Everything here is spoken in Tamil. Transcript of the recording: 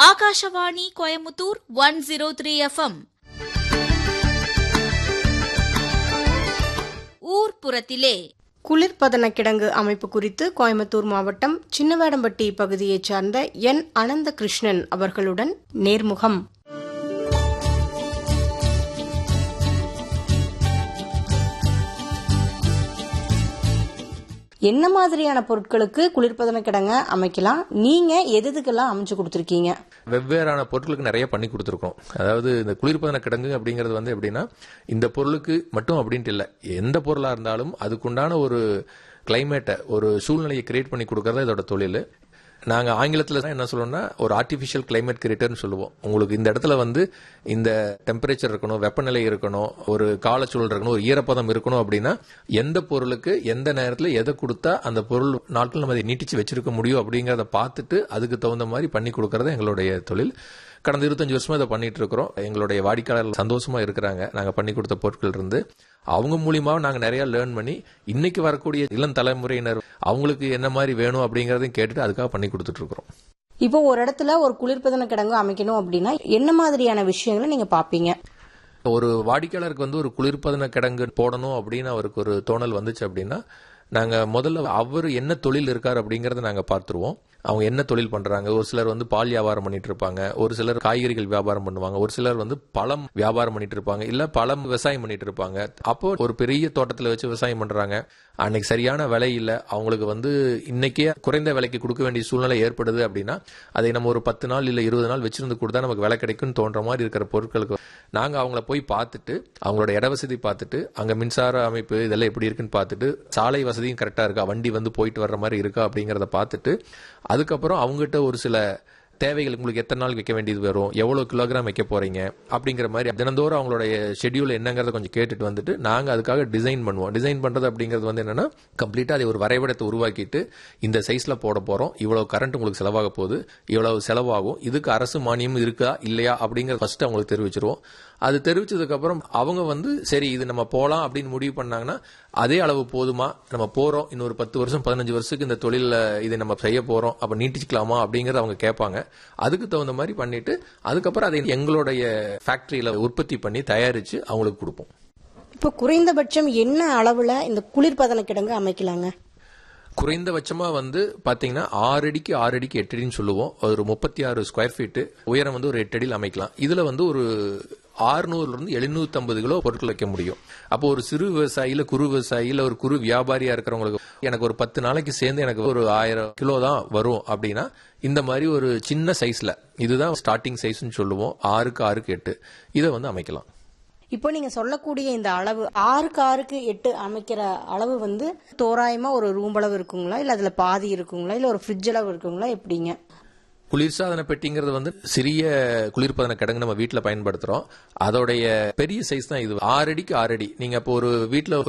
Akashvani Coimbatore one zero three FM ஊர்ப்புறத்திலே குளிர்பதன கிடங்கு அமைப்பு குறித்து கோயம்புத்தூர் மாவட்டம் சின்னவேடம்பட்டி பகுதியைச் சார்ந்த என் அனந்த கிருஷ்ணன் அவர்களுடன் நேர்முகம் என்ன மாதிரியான பொருட்களுக்கு குளிர்பதன கிடங்க அமைக்கலாம் நீங்க எது எதுக்கெல்லாம் அமைச்சு கொடுத்துருக்கீங்க வெவ்வேறான பொருட்களுக்கு நிறைய பண்ணி கொடுத்துருக்கோம் அதாவது இந்த குளிர்பதன கிடங்கு அப்படிங்கிறது வந்து எப்படின்னா இந்த பொருளுக்கு மட்டும் அப்படின்ட்டு இல்லை எந்த பொருளா இருந்தாலும் அதுக்குண்டான ஒரு கிளைமேட்டை ஒரு சூழ்நிலையை கிரியேட் பண்ணி கொடுக்கறது இதோட தொழில் நாங்க ஆங்கிலத்துல தான் என்ன சொல்லுவோம்னா ஒரு ஆர்டிஃபிஷியல் கிளைமேட் கிரியேட்டர்னு சொல்லுவோம் உங்களுக்கு இந்த இடத்துல வந்து இந்த டெம்பரேச்சர் இருக்கணும் வெப்பநிலை இருக்கணும் ஒரு காலச்சூழல் இருக்கணும் ஒரு ஈரப்பதம் இருக்கணும் அப்படின்னா எந்த பொருளுக்கு எந்த நேரத்துல எதை கொடுத்தா அந்த பொருள் நாட்கள் நம்ம அதை நீட்டிச்சு வச்சிருக்க முடியும் அப்படிங்கறத பார்த்துட்டு அதுக்கு தகுந்த மாதிரி பண்ணி கொடுக்கறது எங்களுடைய தொழில் கடந்த இருபத்தஞ்சு வருஷமா இதை பண்ணிட்டு இருக்கிறோம் எங்களுடைய வாடிக்கையாளர்கள் சந்தோஷமா இருக்கிறாங்க நாங்க பண்ணி கொடுத்த பொருட்கள் இருந்து அவங்க மூலியமாக நாங்க நிறைய லேர்ன் பண்ணி இன்னைக்கு வரக்கூடிய இளம் தலைமுறையினர் அவங்களுக்கு என்ன மாதிரி வேணும் அப்படிங்கறதையும் கேட்டுட்டு அதுக்காக பண்ணி கொடுத்துட்டு இருக்கிறோம் இப்போ ஒரு இடத்துல ஒரு குளிர்பதன கிடங்கு அமைக்கணும் அப்படின்னா என்ன மாதிரியான விஷயங்களை நீங்க பாப்பீங்க ஒரு வாடிக்கையாளருக்கு வந்து ஒரு குளிர்பதன கிடங்கு போடணும் அப்படின்னு அவருக்கு ஒரு தோணல் வந்துச்சு அப்படின்னா நாங்க முதல்ல அவர் என்ன தொழில் இருக்காரு அப்படிங்கறத நாங்க பார்த்துருவோம் அவங்க என்ன தொழில் பண்றாங்க ஒரு சிலர் வந்து பால் வியாபாரம் பண்ணிட்டு இருப்பாங்க ஒரு சிலர் காய்கறிகள் வியாபாரம் பண்ணுவாங்க ஒரு சிலர் வந்து பழம் வியாபாரம் பண்ணிட்டு இருப்பாங்க இல்ல பழம் விவசாயம் பண்ணிட்டு இருப்பாங்க அப்போ ஒரு பெரிய தோட்டத்துல வச்சு விவசாயம் பண்றாங்க அன்னைக்கு சரியான விலை இல்ல அவங்களுக்கு வந்து இன்னைக்கே குறைந்த விலைக்கு கொடுக்க வேண்டிய சூழ்நிலை ஏற்படுது அப்படின்னா அதை நம்ம ஒரு பத்து நாள் இல்ல இருபது நாள் வச்சிருந்து கொடுத்தா நமக்கு விலை கிடைக்கும்னு தோன்ற மாதிரி இருக்கிற பொருட்களுக்கு நாங்க அவங்கள போய் பார்த்துட்டு அவங்களோட இட வசதி பார்த்துட்டு அங்க மின்சார அமைப்பு இதெல்லாம் எப்படி இருக்குன்னு பார்த்துட்டு சாலை வசதியும் கரெக்டா இருக்கா வண்டி வந்து போயிட்டு வர்ற மாதிரி இருக்கா அப்படிங்கறத பார்த்துட்டு அதுக்கப்புறம் அவங்ககிட்ட ஒரு சில தேவைகள் உங்களுக்கு எத்தனை நாள் வைக்க வேண்டியது வரும் எவ்வளவு கிலோகிராம் வைக்க போறீங்க அப்படிங்கிற மாதிரி தினந்தோறும் அவங்களுடைய ஷெட்யூல் என்னங்கிறத கொஞ்சம் கேட்டுட்டு வந்துட்டு நாங்க அதுக்காக டிசைன் பண்ணுவோம் டிசைன் பண்றது அப்படிங்கிறது வந்து என்னன்னா கம்ப்ளீட்டா அதை ஒரு வரைபடத்தை உருவாக்கிட்டு இந்த சைஸ்ல போட போறோம் இவ்வளவு கரண்ட் உங்களுக்கு செலவாக போகுது இவ்வளவு செலவாகும் இதுக்கு அரசு மானியம் இருக்கா இல்லையா அப்படிங்கறத ஃபர்ஸ்ட் அவங்களுக்கு தெரிவிச்சிருவோம் அது தெரிவிச்சதுக்கு அப்புறம் அவங்க வந்து சரி இது நம்ம போலாம் அப்படின்னு முடிவு பண்ணாங்கன்னா அதே அளவு போதுமா நம்ம போறோம் இன்னொரு பத்து வருஷம் பதினஞ்சு வருஷத்துக்கு இந்த தொழில இதை நம்ம செய்ய போறோம் அப்ப நீட்டிச்சுக்கலாமா அப்படிங்கறத அவங்க கேட்பாங்க அதுக்கு தகுந்த மாதிரி பண்ணிட்டு அதுக்கப்புறம் அதை எங்களுடைய ஃபேக்டரியில உற்பத்தி பண்ணி தயாரிச்சு அவங்களுக்கு கொடுப்போம் இப்போ குறைந்தபட்சம் என்ன அளவுல இந்த குளிர்பதன கிடங்கு அமைக்கலாங்க குறைந்தபட்சமா வந்து பாத்தீங்கன்னா ஆறு அடிக்கு ஆறு அடிக்கு எட்டு அடின்னு சொல்லுவோம் ஒரு முப்பத்தி ஆறு ஸ்கொயர் ஃபீட் உயரம் வந்து ஒரு எட்டு அடியில் அமைக்கலாம் இதுல வந்து ஒரு ஆறுநூறுல இருந்து எழுநூத்தி ஐம்பது கிலோ பொருட்கள் வைக்க முடியும் அப்போ ஒரு சிறு விவசாயில குறு விவசாயில ஒரு குறு வியாபாரியா இருக்கிறவங்களுக்கு எனக்கு ஒரு பத்து நாளைக்கு சேர்ந்து எனக்கு ஒரு ஆயிரம் கிலோ தான் வரும் அப்படின்னா இந்த மாதிரி ஒரு சின்ன சைஸ்ல இதுதான் ஸ்டார்டிங் சைஸ்னு சொல்லுவோம் ஆறுக்கு ஆறுக்கு எட்டு இதை வந்து அமைக்கலாம் இப்போ நீங்க சொல்லக்கூடிய இந்த அளவு ஆறுக்கு ஆறுக்கு எட்டு அமைக்கிற அளவு வந்து தோராயமா ஒரு ரூம் அளவு இருக்குங்களா இல்ல அதுல பாதி இருக்குங்களா இல்ல ஒரு ஃப்ரிட்ஜ் அளவு இருக்குங்களா எப்படிங்க குளிர்சாதன பெட்டிங்கிறது வந்து சிறிய குளிர்பதன கிடங்கு நம்ம வீட்டில் பயன்படுத்துறோம் அதோடைய பெரிய சைஸ் தான் இது ஆறு அடிக்கு ஆறு அடி நீங்க இப்போ ஒரு வீட்டில்